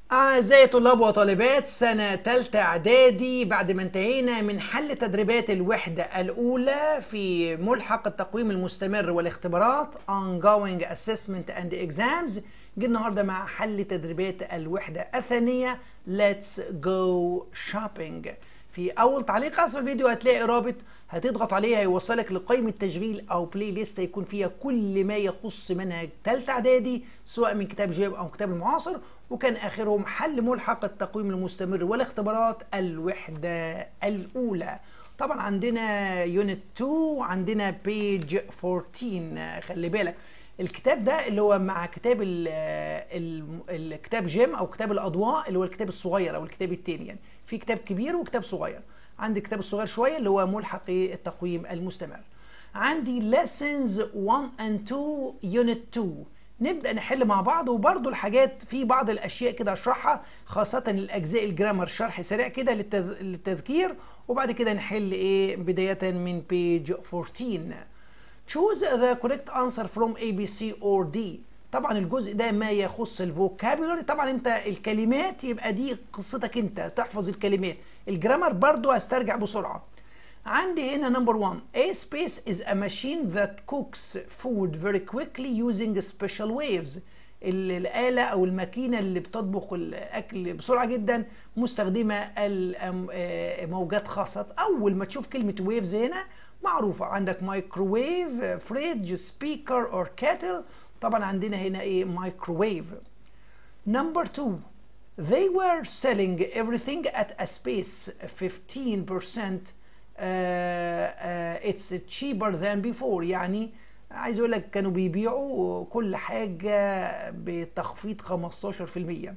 أعزائي طلاب وطالبات سنة تالتة إعدادي بعد ما انتهينا من حل تدريبات الوحدة الأولى في ملحق التقويم المستمر والاختبارات ongoing assessment and exams جه النهاردة مع حل تدريبات الوحدة الثانية let's go shopping في أول تعليق أسفل الفيديو هتلاقي رابط هتضغط عليه هيوصلك لقائمة تشغيل أو بلاي ليست هيكون فيها كل ما يخص منهج تالتة إعدادي سواء من كتاب جيب أو كتاب المعاصر وكان آخرهم حل ملحق التقويم المستمر والاختبارات الوحدة الأولى طبعا عندنا يونت 2 عندنا بيج 14 خلي بالك الكتاب ده اللي هو مع كتاب ال ال الكتاب جيم او كتاب الاضواء اللي هو الكتاب الصغير او الكتاب الثاني يعني في كتاب كبير وكتاب صغير عندي الكتاب الصغير شويه اللي هو ملحق التقويم المستمر عندي lessons 1 and 2 unit 2 نبدا نحل مع بعض وبرضو الحاجات في بعض الاشياء كده اشرحها خاصه الاجزاء الجرامر شرح سريع كده للتذ... للتذكير وبعد كده نحل ايه بدايه من بيج 14 choose the correct answer from A B C or D طبعا الجزء ده ما يخص الفوكابولري طبعا انت الكلمات يبقى دي قصتك انت تحفظ الكلمات الجرامر برضو هسترجع بسرعه عندي هنا نمبر 1 A space is a machine that cooks food very quickly using special waves الآلة أو الماكينة اللي بتطبخ الأكل بسرعة جدا مستخدمة موجات خاصة أول ما تشوف كلمة ويفز هنا معروفة عندك مايكروويف فريج سبيكر أو كاتل طبعا عندنا هنا إيه مايكروويف نمبر 2 They were selling everything at a space 15% Uh, uh, it's cheaper than before يعني عايز اقول لك كانوا بيبيعوا كل حاجه بتخفيض 15% uh,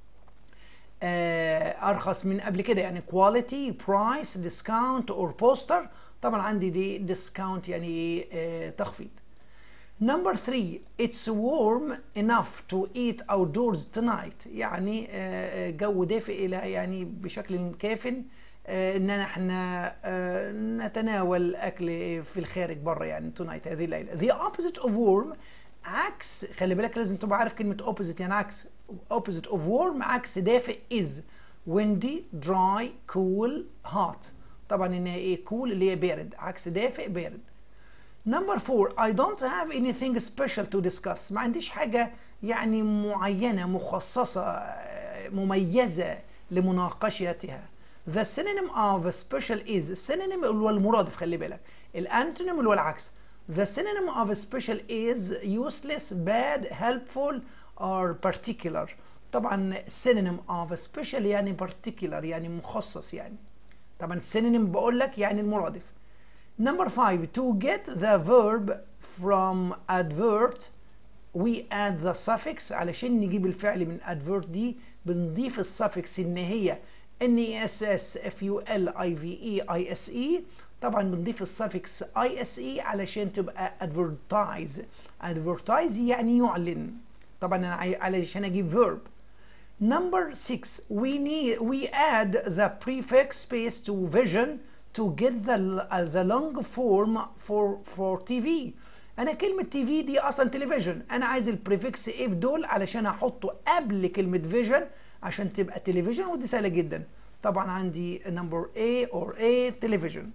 ارخص من قبل كده يعني كواليتي برايس ديسكاونت اور بوستر طبعا عندي دي ديسكاونت يعني تخفيض نمبر 3 it's warm enough to eat outdoors tonight يعني جو دافئ الى يعني بشكل كاف اننا احنا نتناول اكل في الخارج بره يعني تونايت هذه الليله the opposite of warm عكس خلي بالك لازم تبقى عارف كلمه opposite يعني عكس opposite of warm عكس دافئ is windy dry cool hot طبعا ان ايه cool اللي هي بارد عكس دافئ بارد نمبر 4 I don't have anything special to discuss ما عنديش حاجه يعني معينه مخصصه مميزه لمناقشتها The synonym of special is synonym اللي هو المرادف خلي بالك الانتونيم اللي هو العكس The synonym of special is useless, bad, helpful or particular طبعا synonym of special يعني particular يعني مخصص يعني طبعا synonym بقول لك يعني المرادف Number five to get the verb from advert we add the suffix علشان نجيب الفعل من advert دي بنضيف السفكس ان هي ان اي اس اس اف يو ال اي في اي اي اس اي طبعا بنضيف السفكس اي اس اي علشان تبقى ادفرتايز ادفرتايز يعني يعلن طبعا انا علشان اجيب فيرب number 6 we need we add the prefix space to vision to get the uh, the long form for for TV انا كلمه تي في دي اصلا تلفزيون انا عايز البريفكس اف دول علشان احطه قبل كلمه فيجن عشان تبقى تلفزيون ودي سهله جدا طبعا عندي نمبر A or A تلفزيون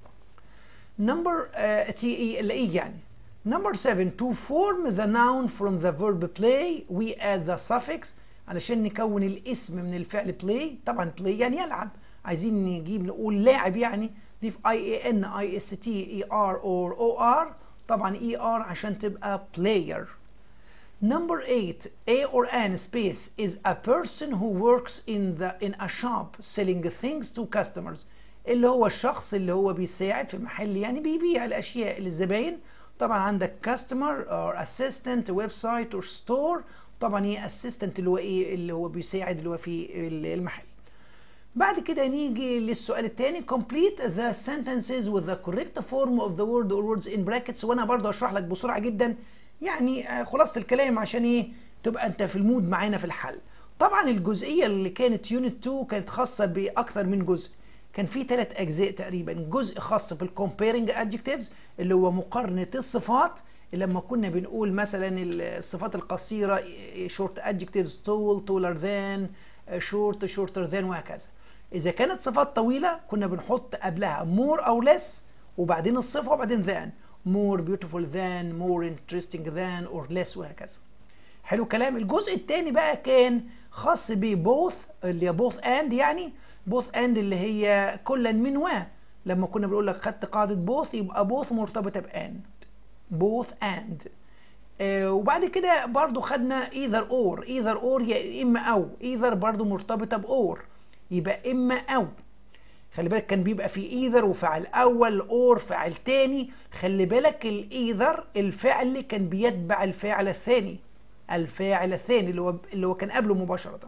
نمبر تي اي اللي ايه يعني نمبر 7 to form the noun from the verb play we add the suffix علشان نكون الاسم من الفعل play طبعا play يعني يلعب عايزين نجيب نقول لاعب يعني ضيف اي اي ان اي اس تي اي ار اور او ار طبعا اي ار عشان تبقى player Number eight, A or an space is a person who works in the in a shop selling things to customers. اللي هو الشخص اللي هو بيساعد في محل يعني بيبيع الاشياء للزباين. طبعا عندك customer or assistant web site or store. طبعا هي assistant اللي هو ايه اللي هو بيساعد اللي هو في المحل. بعد كده نيجي للسؤال الثاني complete the sentences with the correct form of the word or words in brackets وانا برضه هشرح لك بسرعه جدا يعني خلاصة الكلام عشان ايه تبقى انت في المود معانا في الحل طبعا الجزئيه اللي كانت يونت 2 كانت خاصه باكثر من جزء كان في ثلاث اجزاء تقريبا جزء خاص بالكومبيرنج ادجكتيفز اللي هو مقارنه الصفات لما كنا بنقول مثلا الصفات القصيره شورت adjectives tall taller than short shorter than وهكذا اذا كانت صفات طويله كنا بنحط قبلها more او less وبعدين الصفه وبعدين than more beautiful than more interesting than or less وهكذا حلو الكلام الجزء الثاني بقى كان خاص ب both اللي هي both and يعني both and اللي هي كلا من و لما كنا بنقول لك خدت قاعده both يبقى both مرتبطه ب and both and آه وبعد كده برضو خدنا either or either or يا اما او either برضو مرتبطه ب or يبقى اما او خلي بالك كان بيبقى في ايذر وفعل اول اور فعل تاني خلي بالك الايذر الفعل كان بيتبع الفاعل الثاني الفاعل الثاني اللي هو اللي هو كان قبله مباشره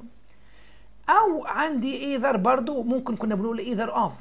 او عندي ايذر برضو ممكن كنا بنقول ايذر اوف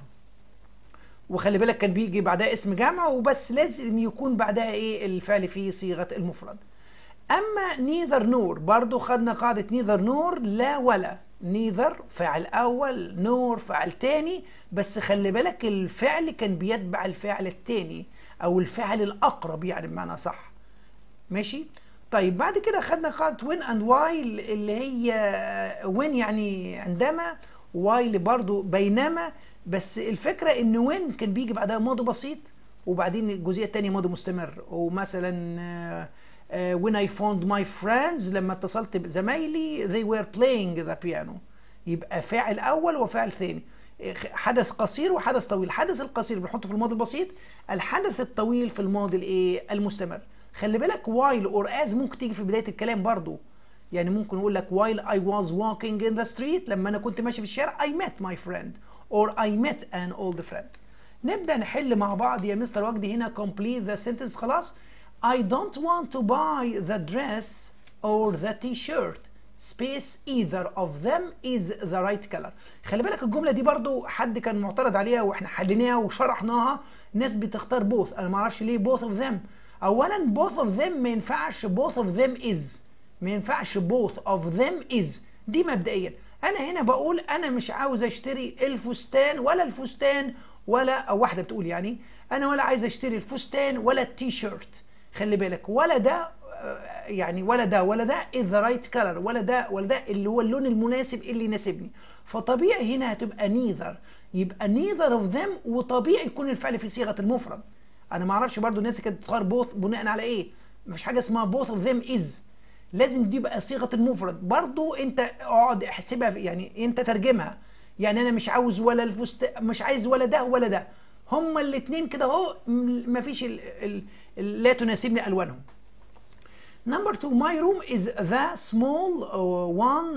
وخلي بالك كان بيجي بعدها اسم جمع وبس لازم يكون بعدها ايه الفعل في صيغه المفرد اما نيذر نور برضو خدنا قاعده نيذر نور لا ولا نيذر فعل اول نور فعل تاني بس خلي بالك الفعل كان بيتبع الفعل التاني او الفعل الاقرب يعني بمعنى صح ماشي طيب بعد كده خدنا قاعده وين اند واي اللي هي وين يعني عندما واي برضو بينما بس الفكره ان وين كان بيجي بعدها ماضي بسيط وبعدين الجزئيه الثانيه ماضي مستمر ومثلا uh, when I found my friends لما اتصلت بزمايلي they were playing the piano يبقى فاعل اول وفاعل ثاني حدث قصير وحدث طويل الحدث القصير بنحطه في الماضي البسيط الحدث الطويل في الماضي الايه المستمر خلي بالك while or as ممكن تيجي في بدايه الكلام برضو يعني ممكن اقول لك while I was walking in the street لما انا كنت ماشي في الشارع I met my friend or I met an old friend نبدا نحل مع بعض يا مستر وجدي هنا complete the sentence خلاص I don't want to buy the dress or the t-shirt space either of them is the right color خلي بالك الجمله دي برضو حد كان معترض عليها واحنا حليناها وشرحناها ناس بتختار both انا ما اعرفش ليه both of them اولا both of them ما ينفعش both of them is ما ينفعش both of them is دي مبدئيا انا هنا بقول انا مش عاوز اشتري الفستان ولا الفستان ولا او واحده بتقول يعني انا ولا عايز اشتري الفستان ولا التي شيرت خلي بالك ولا ده يعني ولا ده ولا ده is the right color ولا ده ولا ده اللي هو اللون المناسب اللي يناسبني فطبيعي هنا هتبقى neither يبقى neither of them وطبيعي يكون الفعل في صيغه المفرد انا ما اعرفش برضو الناس كانت بتختار both بناء على ايه مفيش حاجه اسمها both of them is لازم دي يبقى صيغه المفرد برضو انت اقعد احسبها يعني انت ترجمها يعني انا مش عاوز ولا الفست مش عايز ولا ده ولا ده هما الاثنين كده اهو مفيش ال... ال... ال... لا تناسبني الوانهم Number two, my room is the small one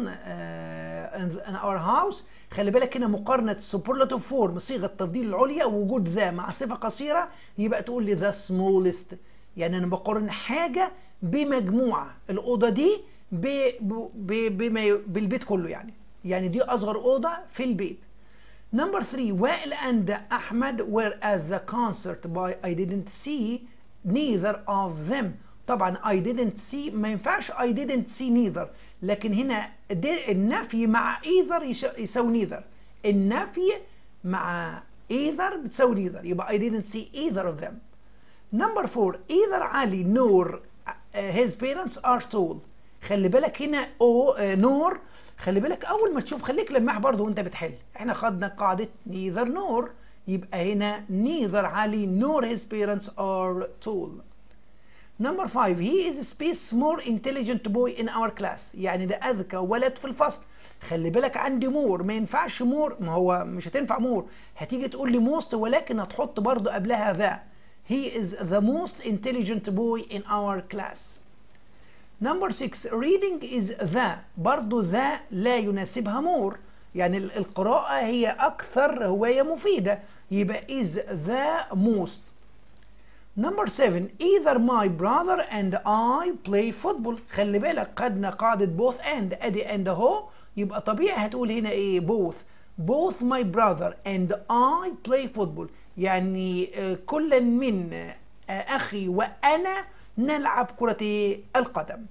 uh, in our house. خلي بالك هنا مقارنة superlative form صيغة التفضيل العليا ووجود ذا مع صفة قصيرة يبقى تقول لي the smallest يعني أنا بقارن حاجة بمجموعة الأوضة دي ب... ب... بما... بالبيت كله يعني يعني دي أصغر أوضة في البيت Number three, وائل and أحمد were at the concert by I didn't see neither of them طبعا I didn't see ما ينفعش I didn't see neither لكن هنا النفي مع either يساوي neither النفي مع either بتساوي neither يبقى I didn't see either of them Number four either علي نور his parents are tall خلي بالك هنا او نور خلي بالك اول ما تشوف خليك لماح برضو وانت بتحل احنا خدنا قاعده neither نور يبقى هنا neither علي nor his parents are tall Number five, he is a space more intelligent boy in our class. يعني ده أذكى ولد في الفصل. خلي بالك عندي مور ما ينفعش مور ما هو مش هتنفع مور هتيجي تقول لي موست ولكن هتحط برضو قبلها ذا. He is the most intelligent boy in our class. Number six, reading is the برضو ذا لا يناسبها مور يعني القراءة هي أكثر هواية مفيدة يبقى is the most. Number seven, either my brother and I play football. خلي بالك خدنا قاعدة both and ادي and اهو يبقى طبيعي هتقول هنا ايه both. Both my brother and I play football. يعني كل من اخي وانا نلعب كرة القدم.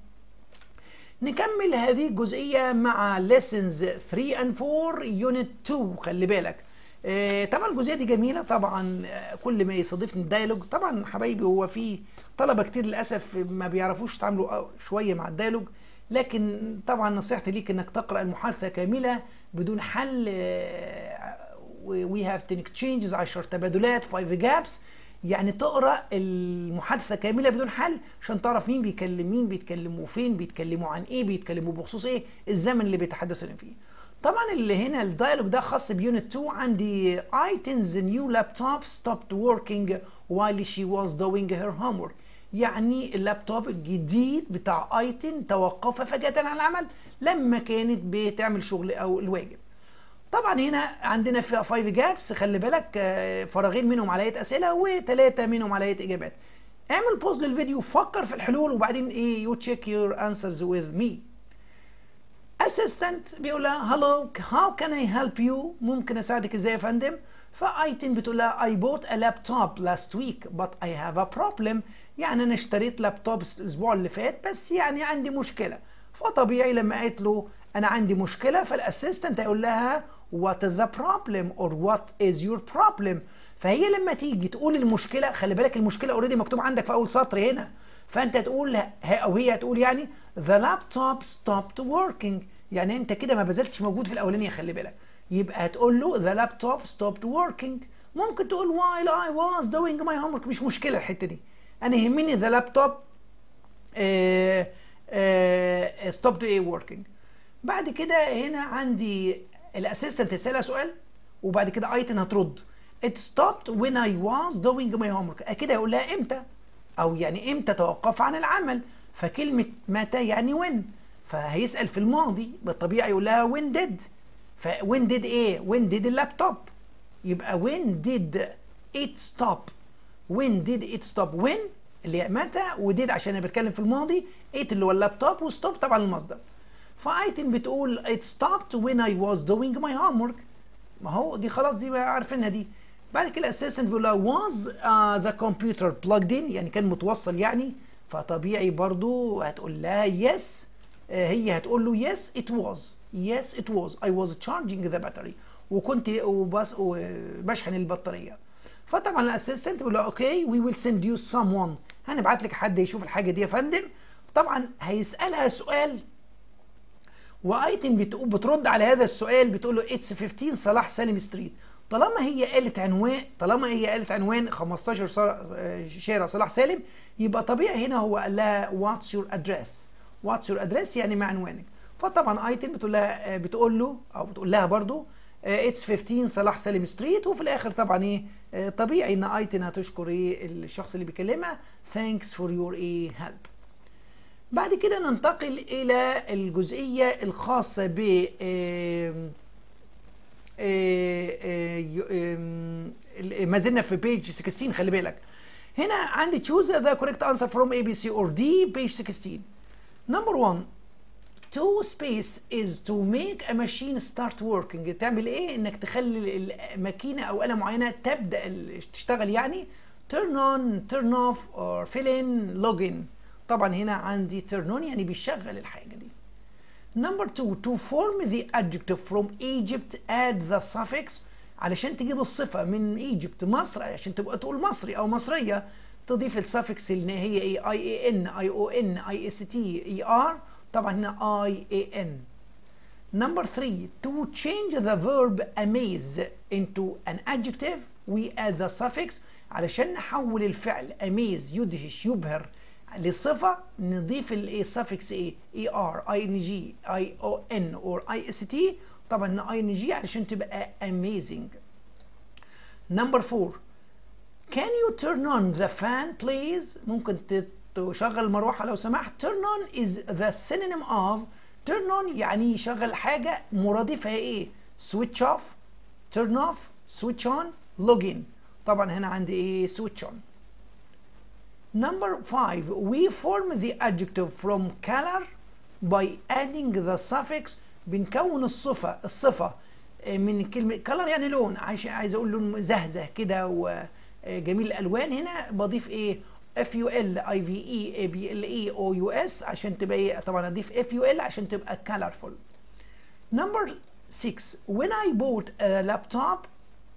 نكمل هذه الجزئية مع lessons 3 and 4 unit 2 خلي بالك. آه، طبعا الجزئيه دي جميله طبعا آه، كل ما يصادفني الديالوج طبعا حبايبي هو في طلبه كتير للاسف ما بيعرفوش يتعاملوا آه، شويه مع الديالوج لكن طبعا نصيحتي ليك انك تقرا المحادثه كامله بدون حل وي هاف تين اكتشينجز 10 تبادلات 5 جابس يعني تقرا المحادثه كامله بدون حل عشان تعرف مين بيكلم مين بيتكلموا فين بيتكلموا عن ايه بيتكلموا بخصوص ايه الزمن اللي بيتحدثون فيه طبعا اللي هنا الدايلوج ده خاص بيونت 2 عندي ايتنز نيو لابتوب stopped working while she was doing her homework يعني اللابتوب الجديد بتاع ايتن توقف فجأة عن العمل لما كانت بتعمل شغل او الواجب طبعا هنا عندنا في 5 جابس خلي بالك آه، فراغين منهم علية اسئله وثلاثه منهم علية اجابات اعمل بوز للفيديو فكر في الحلول وبعدين ايه يو تشيك يور انسرز وذ مي اسيستنت بيقول لها هلو هاو كان اي هيلب يو ممكن اساعدك ازاي يا فندم فايتن بتقول لها اي بوت ا لابتوب لاست ويك بت اي هاف ا بروبلم يعني انا اشتريت لابتوب الاسبوع اللي فات بس يعني عندي مشكله فطبيعي لما قالت له انا عندي مشكله فالاسيستنت هيقول لها what is the problem or what is your problem فهي لما تيجي تقول المشكله خلي بالك المشكله اوريدي مكتوب عندك في اول سطر هنا فانت تقول او هي تقول يعني the laptop stopped working يعني انت كده ما بذلتش موجود في الاولانيه خلي بالك يبقى هتقول له the laptop stopped working ممكن تقول while I was doing my homework مش مشكله الحته دي انا يهمني the laptop uh, uh, stopped working بعد كده هنا عندي الاسيستنت تسالها سؤال وبعد كده ايتن هترد it stopped when I was doing my homework اكيد هيقول لها امتى او يعني امتى توقف عن العمل فكلمه متى يعني when فهيسال في الماضي بالطبيعي يقول لها when did ف when did ايه when did اللابتوب يبقى when did it stop when did it stop when اللي هي متى وديد عشان انا بتكلم في الماضي it اللي هو اللابتوب وستوب طبعا المصدر فايتن بتقول it stopped when I was doing my homework ما هو دي خلاص دي عارفينها دي بعد كده الاسيستنت بيقول لها was uh, the computer plugged in يعني كان متوصل يعني فطبيعي برضو هتقول لها yes uh, هي هتقول له yes it was yes it was I was charging the battery وكنت وبس وبشحن البطاريه فطبعا الاسيستنت بيقول لها اوكي وي ويل سند يو someone هنبعت لك حد يشوف الحاجه دي يا فندم طبعا هيسالها سؤال وايتم بترد على هذا السؤال بتقول له اتس 15 صلاح سالم ستريت طالما هي قالت عنوان طالما هي قالت عنوان 15 شارع صلاح سالم يبقى طبيعي هنا هو قال لها واتس يور ادريس واتس يور ادريس يعني ما عنوانك فطبعا ايتم بتقول لها بتقول له او بتقول لها برضو اتس 15 صلاح سالم ستريت وفي الاخر طبعا ايه طبيعي ان ايتن هتشكر ايه الشخص اللي بيكلمها ثانكس فور يور ايه هيلب بعد كده ننتقل إلى الجزئية الخاصة ب ما زلنا في بيج 16 خلي بالك هنا عندي choose the correct answer from A B C or D page 16 number one to space is to make a machine start working تعمل ايه انك تخلي الماكينه او آلة معينه تبدا تشتغل يعني turn on turn off or fill in log in طبعا هنا عندي turn on يعني بيشغل الحاجه دي number two to form the adjective from Egypt add the suffix علشان تجيب الصفه من ايجيبت مصر عشان تبقى تقول مصري او مصريه تضيف السفكس اللي هي ايه اي اي ان اي او ان اي اس تي اي ار طبعا هنا اي اي ان Number three, to change the verb amaze into an adjective, we add the suffix علشان نحول الفعل amaze يدهش يبهر لصفة نضيف الايه suffix ايه اي ار اي ان جي اي او ان اور اي اس تي طبعا اي ان جي علشان تبقى amazing. Number four, can you turn on the fan please؟ ممكن تشغل المروحة لو سمحت. Turn on is the synonym of turn on يعني يشغل حاجة مرادفها ايه؟ switch off, turn off, switch on, log in. طبعا هنا عندي ايه؟ switch on. Number five, we form the adjective from color by adding the suffix بنكون الصفة الصفة من كلمة color يعني لون عايز عايز اقول لون زهزه كده وجميل الالوان هنا بضيف ايه اف يو ال اي في اي اي بي ال اي او يو اس عشان تبقى ايه طبعا اضيف اف يو ال عشان تبقى colorful. Number six, when I bought a laptop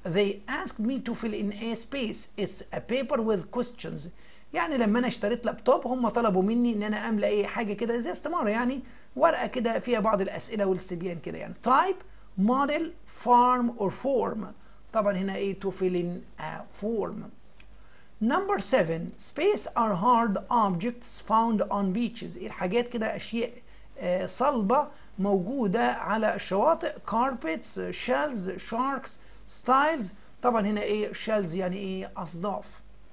they asked me to fill in a space it's a paper with questions يعني لما انا اشتريت لابتوب هم طلبوا مني ان انا املى ايه حاجه كده زي استماره يعني ورقه كده فيها بعض الاسئله والاستبيان كده يعني type model farm or form طبعا هنا ايه to fill in a form Number seven, space are hard objects found on beaches. الحاجات كده أشياء آه، صلبة موجودة على الشواطئ carpets, shells, sharks, styles. طبعا هنا إيه shells يعني إيه أصداف.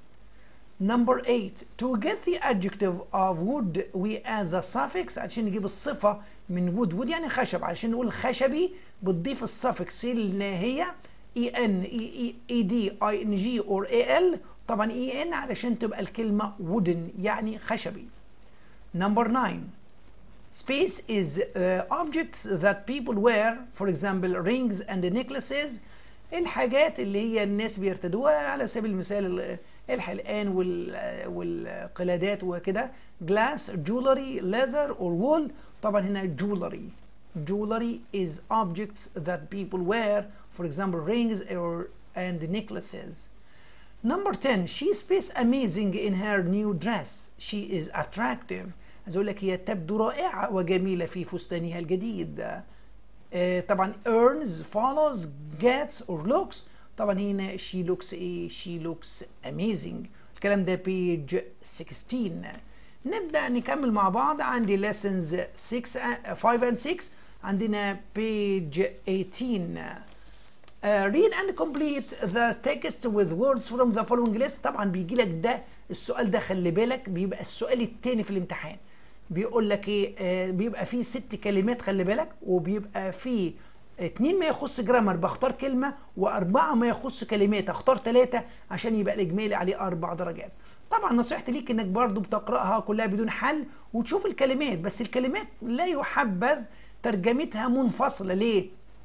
Number eight, to get the adjective of wood we add the suffix عشان نجيب الصفة من wood wood يعني خشب عشان نقول خشبي بتضيف السفكس اللي هي en e e d i n g or al طبعا اي ان علشان تبقى الكلمه wooden يعني خشبي number 9 space is uh, objects that people wear for example rings and necklaces الحاجات اللي هي الناس بيرتدوها على سبيل المثال الحلقان وال والقلادات وكده glass jewelry leather or wool طبعا هنا jewelry jewelry is objects that people wear for example rings or and necklaces Number 10 she speaks amazing in her new dress she is attractive عايز اقول لك هي تبدو رائعة وجميلة في فستانها الجديد آه طبعا earns follows gets or looks طبعا هنا she looks ايه she looks amazing الكلام ده page 16 نبدأ نكمل مع بعض عندي lessons 6 5 and 6 عندنا page 18 Uh, read and complete the text with words from the following list طبعا بيجي لك ده السؤال ده خلي بالك بيبقى السؤال التاني في الامتحان بيقول لك ايه آه بيبقى فيه ست كلمات خلي بالك وبيبقى فيه اتنين ما يخص جرامر بختار كلمه واربعه ما يخص كلمات اختار ثلاثه عشان يبقى الاجمالي عليه اربع درجات طبعا نصيحتي ليك انك برضو بتقراها كلها بدون حل وتشوف الكلمات بس الكلمات لا يحبذ ترجمتها منفصله ليه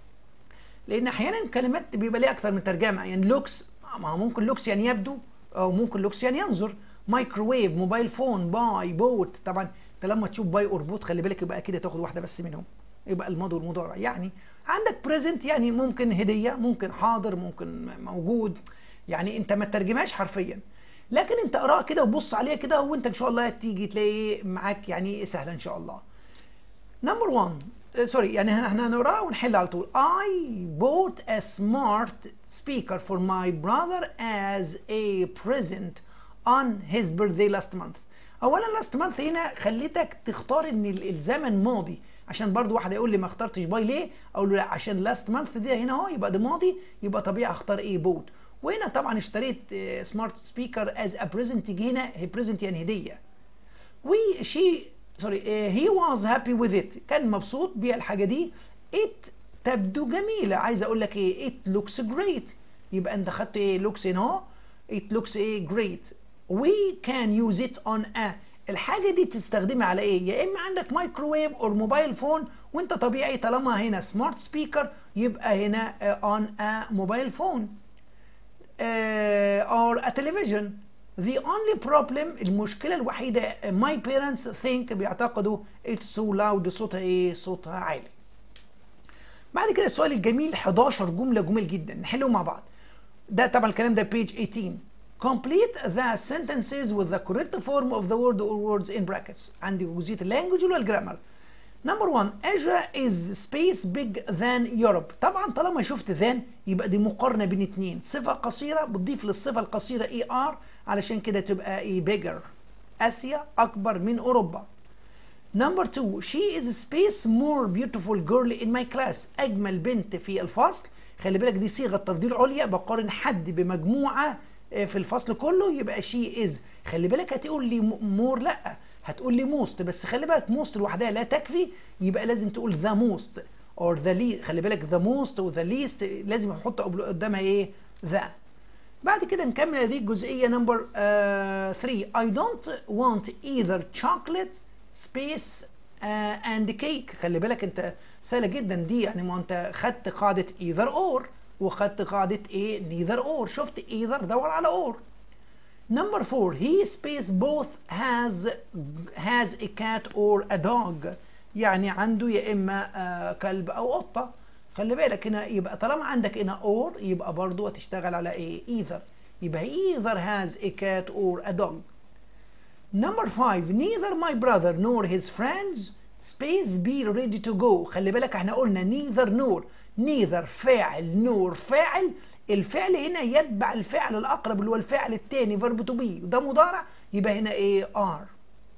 لان احيانا الكلمات بيبقى ليها اكثر من ترجمه يعني لوكس ما هو ممكن لوكس يعني يبدو او ممكن لوكس يعني ينظر مايكروويف موبايل فون باي بوت طبعا انت لما تشوف باي اور بوت خلي بالك يبقى اكيد هتاخد واحده بس منهم يبقى الماضي والمضارع يعني عندك بريزنت يعني ممكن هديه ممكن حاضر ممكن موجود يعني انت ما ترجمهاش حرفيا لكن انت اقراها كده وبص عليها كده وانت ان شاء الله تيجي تلاقي معاك يعني سهله ان شاء الله نمبر 1 سوري يعني احنا هنقراها ونحل على طول I bought a smart speaker for my brother as a present on his birthday last month اولا last month هنا خليتك تختار ان الزمن ماضي عشان برضو واحد يقول لي ما اخترتش باي ليه اقول له لا عشان last month ده هنا اهو يبقى ده ماضي يبقى طبيعي اختار ايه بوت وهنا طبعا اشتريت سمارت سبيكر از ا بريزنت تيجي هنا هي بريزنت يعني هديه وشي سوري هي واز هابي وذ ات كان مبسوط بيها الحاجه دي ات تبدو جميله عايز اقول لك ايه ات لوكس جريت يبقى انت خدت ايه لوكس هنا اهو ات لوكس ايه جريت وي كان يوز ات اون ا الحاجه دي تستخدمها على ايه يا اما عندك مايكروويف او موبايل فون وانت طبيعي طالما هنا سمارت سبيكر يبقى هنا اون ا موبايل فون اور ا تلفزيون The only problem المشكلة الوحيدة my parents think بيعتقدوا it's so loud صوتها ايه؟ صوتها عالي. بعد كده السؤال الجميل 11 جملة جميل جدا نحلهم مع بعض. ده طبعا الكلام ده page 18. Complete the sentences with the correct form of the word or words in brackets. عندي جزئية اللانجوج والجرامر. Number one, Asia is space big than Europe. طبعا طالما شفت than يبقى دي مقارنة بين اتنين، صفة قصيرة بتضيف للصفة القصيرة ER علشان كده تبقى ايه bigger. آسيا أكبر من أوروبا. Number two, she is space more beautiful girl in my class. أجمل بنت في الفصل. خلي بالك دي صيغة تفضيل عليا بقارن حد بمجموعة في الفصل كله يبقى she is. خلي بالك هتقول لي more لأ. هتقول لي موست بس خلي بالك موست لوحدها لا تكفي يبقى لازم تقول ذا موست اور ذا لي خلي بالك ذا موست وذا ليست لازم احط قدامها ايه ذا بعد كده نكمل هذه الجزئيه نمبر 3 I don't want either chocolate space uh, and cake خلي بالك انت سهله جدا دي يعني ما انت خدت قاعده either or وخدت قاعده ايه neither or شفت either دور على or Number four, he space both has has a cat or a dog. يعني عنده يا إما آه كلب أو قطة. خلي بالك هنا يبقى طالما عندك هنا اور يبقى برضو هتشتغل على ايه either يبقى either has a cat or a dog Number five, neither my brother nor his friends space be ready to go. خلي بالك احنا قلنا neither nor neither فاعل nor فاعل الفعل هنا يتبع الفعل الأقرب اللي هو الفعل الثاني verb to be وده مضارع يبقى هنا ايه are.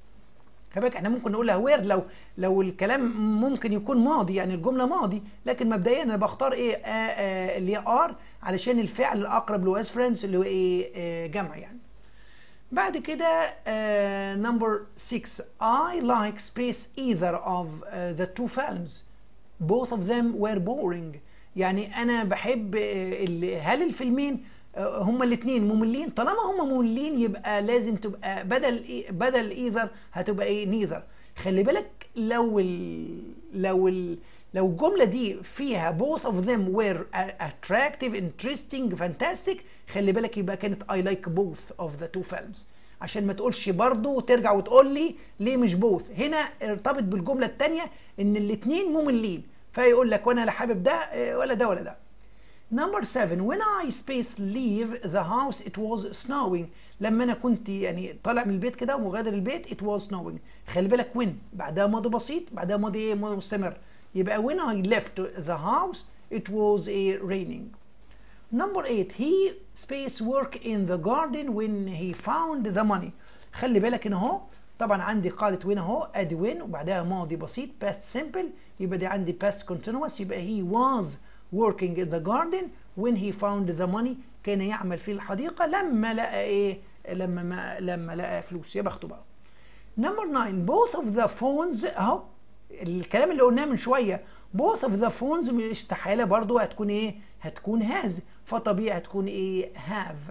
خلي بالك احنا ممكن نقولها وير لو لو الكلام ممكن يكون ماضي يعني الجمله ماضي لكن مبدئيا انا بختار ايه آه آه اللي هي ار علشان الفعل الاقرب اللي هو از فريندز اللي هو ايه آه جمع يعني بعد كده نمبر 6 I like space either of uh, the two films both of them were boring يعني انا بحب uh, هل الفيلمين uh, هما الاثنين مملين طالما هما مملين يبقى لازم تبقى بدل بدل ايذر هتبقى ايه نيذر خلي بالك لو ال لو ال لو الجمله دي فيها both of them were attractive interesting fantastic خلي بالك يبقى كانت I like both of the two films عشان ما تقولش برضه وترجع وتقول لي ليه مش بوث هنا ارتبط بالجمله الثانيه ان الاثنين مملين فيقول لك وانا لا حابب ده ولا ده ولا ده Number seven, when I space leave the house it was snowing. لما أنا كنت يعني طالع من البيت كده ومغادر البيت it was snowing. خلي بالك when بعدها ماضي بسيط بعدها ماضي إيه ماضي مستمر. يبقى when I left the house it was a raining. Number eight, he space work in the garden when he found the money. خلي بالك هنا اهو طبعا عندي قاعدة وين اهو ادي وين وبعدها ماضي بسيط past simple يبقى دي عندي past continuous يبقى he was working in the garden when he found the money كان يعمل في الحديقة لما لقى ايه لما ما لما لقى فلوس يا بخته بقى. Number nine, both of the phones اهو الكلام اللي قلناه من شوية both of the phones استحالة برضو هتكون ايه هتكون has فطبيعي هتكون ايه have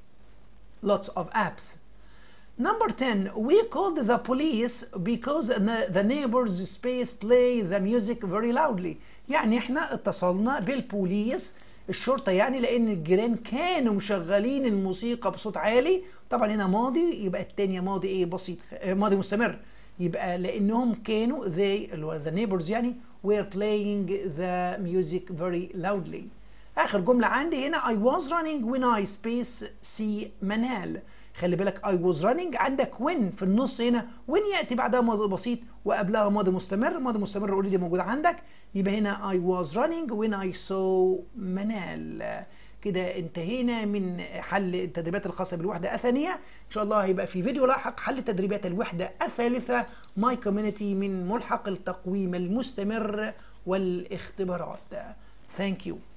lots of apps Number 10 we called the police because the neighbors space play the music very loudly يعني احنا اتصلنا بالبوليس الشرطة يعني لأن الجيران كانوا مشغلين الموسيقى بصوت عالي طبعا هنا ماضي يبقى التانية ماضي ايه بسيط ماضي مستمر يبقى لأنهم كانوا they اللي هو the neighbors يعني were playing the music very loudly اخر جمله عندي هنا I was running when I space see منال خلي بالك I was running عندك when في النص هنا when ياتي بعدها ماضي بسيط وقبلها ماضي مستمر ماضي مستمر اوريدي موجود عندك يبقى هنا I was running when I saw منال كده انتهينا من حل التدريبات الخاصه بالوحده الثانيه ان شاء الله هيبقى في فيديو لاحق حل تدريبات الوحده الثالثه ماي كوميونتي من ملحق التقويم المستمر والاختبارات ثانك يو